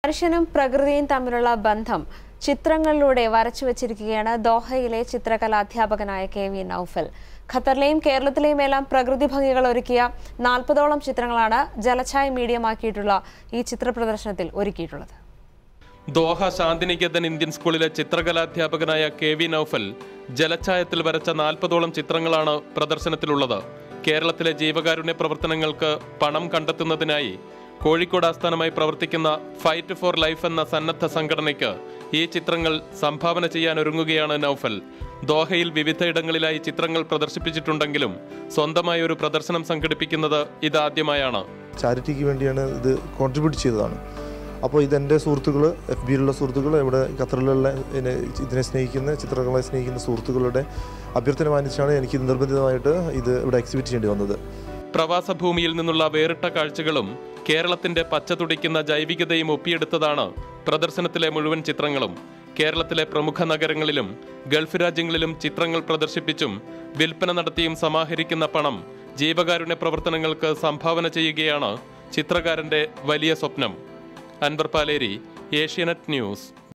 മനുഷ്യനും പ്രകൃതിയും തമ്മിലുള്ള ബന്ധം ചിത്രങ്ങളിലൂടെ വരച്ചു വച്ചിരിക്കുകയാണ് ദോഹയിലെ ചിത്രകലാധ്യാപകനായ കെ വി നൌഫൽ ഖത്തറിലെയും കേരളത്തിലെയും എല്ലാം പ്രകൃതി ഭംഗികൾ ഒരുക്കിയ നാൽപ്പതോളം ചിത്രങ്ങളാണ് ജലഛായ മീഡിയമാക്കിയിട്ടുള്ള ഈ ചിത്ര പ്രദർശനത്തിൽ ഒരുക്കിയിട്ടുള്ളത് ദോഹ ശാന്തിനികേതൻ ഇന്ത്യൻ സ്കൂളിലെ ചിത്രകലാധ്യാപകനായ കെ വി നൌഫൽ ജലഛായത്തിൽ വരച്ച നാൽപ്പതോളം ചിത്രങ്ങളാണ് പ്രദർശനത്തിലുള്ളത് കേരളത്തിലെ ജീവകാരുണ്യ പ്രവർത്തനങ്ങൾക്ക് പണം കണ്ടെത്തുന്നതിനായി കോഴിക്കോട് ആസ്ഥാനമായി പ്രവർത്തിക്കുന്ന ഫൈറ്റ് ഫോർ ലൈഫ് എന്ന സന്നദ്ധ സംഘടനയ്ക്ക് ഈ ചിത്രങ്ങൾ സംഭാവന ചെയ്യാൻ ഒരുങ്ങുകയാണ് നൌഫൽ ദോഹയിൽ വിവിധയിടങ്ങളിലായി ചിത്രങ്ങൾ പ്രദർശിപ്പിച്ചിട്ടുണ്ടെങ്കിലും സ്വന്തമായി ഒരു പ്രദർശനം സംഘടിപ്പിക്കുന്നത് ഇതാദ്യമായാണ് ചാരിറ്റിക്ക് വേണ്ടിയാണ് ഇത് കോൺട്രിബ്യൂട്ട് ചെയ്തതാണ് അപ്പോൾ ഇതെൻ്റെ സുഹൃത്തുക്കൾ എഫ് ബിയിലുള്ള സുഹൃത്തുക്കൾ ഇവിടെ ഖത്തറിലുള്ള ഇതിനെ ഇതിനെ സ്നേഹിക്കുന്ന ചിത്രങ്ങളെ സ്നേഹിക്കുന്ന സുഹൃത്തുക്കളുടെ അഭ്യർത്ഥന മാനിച്ചാണ് എനിക്ക് നിർബന്ധിതമായിട്ട് ഇത് ഇവിടെ എക്സിബിറ്റ് ചെയ്യേണ്ടി വന്നത് പ്രവാസ ഭൂമിയിൽ നിന്നുള്ള വേറിട്ട കാഴ്ചകളും കേരളത്തിന്റെ പച്ച തുടിക്കുന്ന ജൈവികതയും ഒപ്പിയെടുത്തതാണ് പ്രദർശനത്തിലെ മുഴുവൻ ചിത്രങ്ങളും കേരളത്തിലെ പ്രമുഖ നഗരങ്ങളിലും ഗൾഫ് രാജ്യങ്ങളിലും ചിത്രങ്ങൾ പ്രദർശിപ്പിച്ചും വിൽപ്പന നടത്തിയും സമാഹരിക്കുന്ന പണം ജീവകാരുണ്യ പ്രവർത്തനങ്ങൾക്ക് സംഭാവന ചെയ്യുകയാണ് ചിത്രകാരന്റെ വലിയ സ്വപ്നം അൻവർ പാലേരി ഏഷ്യാനെറ്റ് ന്യൂസ്